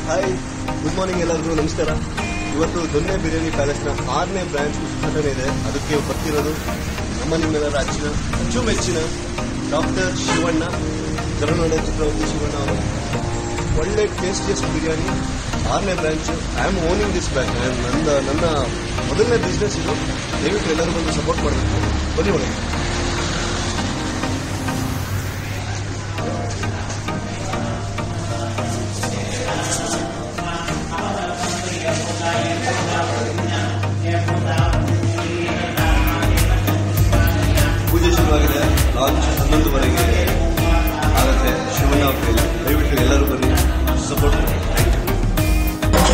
hi good morning ಎಲ್ಲರಿಗೂ ನಮಸ್ಕಾರ ಇವತ್ತು ದೊನ್ನೆ ಬಿರಿಯಾನಿ ಪ್ಯಾಲೇಸ್ನ ಆರನೇ ಬ್ರಾಂಚ್ ಉದ್ಘಾಟನೆ ಇದೆ ಅದಕ್ಕೆ ಬರ್ತಿರೋದು ನಮ್ಮ ನಿಮ್ಮೆಲ್ಲರ ಅಚ್ಚಿನ ಅಚ್ಚುಮೆಚ್ಚಿನ ಡಾಕ್ಟರ್ ಶಿವಣ್ಣ ಕರುನಾಡ ಚಕ್ರವರ್ತಿ ಶಿವಣ್ಣ ಅವರು ಒಳ್ಳೆ ಟೇಸ್ಟಿಯಸ್ಟ್ ಬಿರಿಯಾನಿ ಆರನೇ branch I am owning this branch ನನ್ನ ನನ್ನ ಮೊದಲನೇ ಬಿಸ್ನೆಸ್ ಇದು ದಯವಿಟ್ಟು ಎಲ್ಲರೂ ಬಂದು ಸಪೋರ್ಟ್ ಮಾಡಬೇಕು ಬನ್ನಿ ಒಳಗೆ ಪೂಜೆ ಶುರುವಾಗಿದೆ ಲಾಂಚ್ ಹನ್ನೊಂದುವರೆಗೆ ಆಗುತ್ತೆ ಶಿವಣ್ಣ ಅವ್ರ ಕೈಲಿ ದಯವಿಟ್ಟು ಎಲ್ಲರೂ ಬನ್ನಿ ಸಪೋರ್ಟ್ ಮಾಡಿ thank you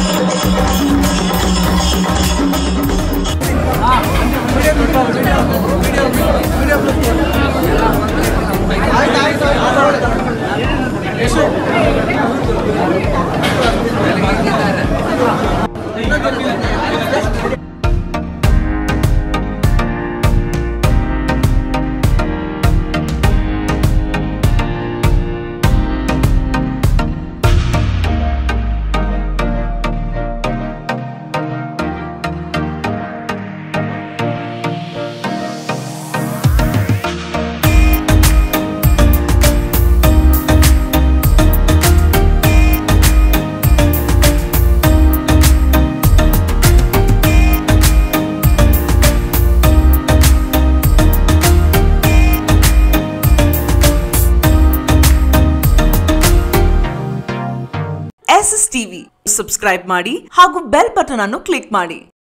S S TV subscribe ಮಾಡಿ ಹಾಗೂ ಬೆಲ್ ಬಟನ್ ಅನ್ನು ಕ್ಲಿಕ್ ಮಾಡಿ